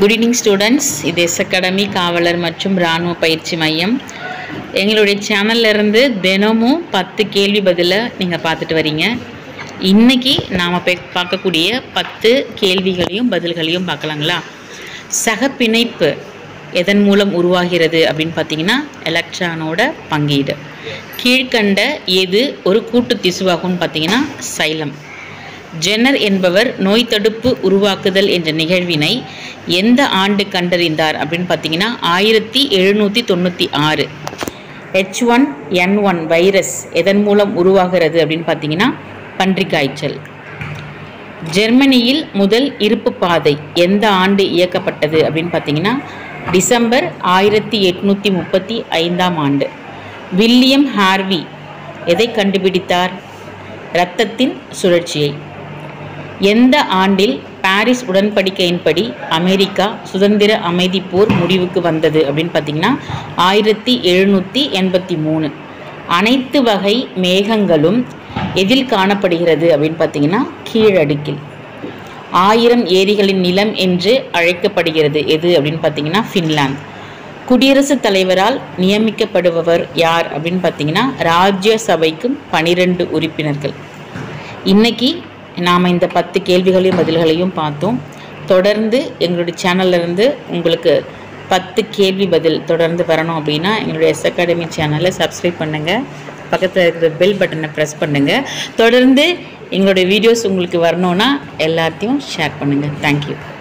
good evening students இது S academy காவலர் மற்றும் இராணுவ பயிற்சி மையம் எங்களுடைய சேனல்ல இருந்து தினமும் பத்து கேள்வி பதிலை நீங்கள் பார்த்துட்டு வரீங்க இன்னைக்கு நாம் பார்க்கக்கூடிய பத்து கேள்விகளையும் பதில்களையும் பார்க்கலாங்களா சகப்பிணைப்பு எதன் மூலம் உருவாகிறது அப்படின்னு பார்த்தீங்கன்னா எலக்ட்ரானோட பங்கீடு கீழ்கண்ட எது ஒரு கூட்டு திசுவாகும்னு பார்த்தீங்கன்னா சைலம் ஜென்னர் என்பவர் நோய் தடுப்பு உருவாக்குதல் என்ற நிகழ்வினை எந்த ஆண்டு கண்டறிந்தார் அப்படின்னு பார்த்தீங்கன்னா ஆயிரத்தி எழுநூற்றி தொண்ணூற்றி ஆறு H one N one virus எதன் மூலம் உருவாகிறது அப்படின்னு பார்த்தீங்கன்னா பன்றிக் காய்ச்சல் ஜெர்மனியில் முதல் இருப்பு பாதை எந்த ஆண்டு இயக்கப்பட்டது அப்படின்னு பார்த்தீங்கன்னா டிசம்பர் ஆயிரத்தி எட்நூற்றி முப்பத்தி ஐந்தாம் ஆண்டு வில்லியம் ஹார்வி எதை கண்டுபிடித்தார் இரத்தத்தின் சுழற்சியை எந்த ஆண்டில் பாரிஸ் உடன்படிக்கையின்படி அமெரிக்கா சுதந்திர அமைதி போர் முடிவுக்கு வந்தது அப்படின்னு பார்த்தீங்கன்னா ஆயிரத்தி எழுநூற்றி எண்பத்தி மூணு அனைத்து வகை மேகங்களும் எதில் காணப்படுகிறது அப்படின்னு பார்த்தீங்கன்னா கீழடுக்கில் ஆயிரம் ஏரிகளின் நிலம் என்று அழைக்கப்படுகிறது எது அப்படின்னு பார்த்தீங்கன்னா ஃபின்லாந்து குடியரசுத் தலைவரால் நியமிக்கப்படுபவர் யார் அப்படின்னு பார்த்தீங்கன்னா ராஜ்ய சபைக்கும் பனிரெண்டு உறுப்பினர்கள் இன்னைக்கு நாம் இந்த பத்து கேள்விகளையும் பதில்களையும் பார்த்தோம் தொடர்ந்து எங்களுடைய சேனல்ல இருந்து உங்களுக்கு பத்து கேள்வி பதில் தொடர்ந்து வரணும் அப்படின்னா எங்களுடைய எஸ் அகாடமி சேனலை சப்ஸ்கிரைப் பண்ணுங்கள் பக்கத்தில் இருக்கிற பெல் பட்டனை ப்ரெஸ் பண்ணுங்கள் தொடர்ந்து எங்களுடைய வீடியோஸ் உங்களுக்கு வரணும்னா எல்லாத்தையும் ஷேர் பண்ணுங்கள் தேங்க்யூ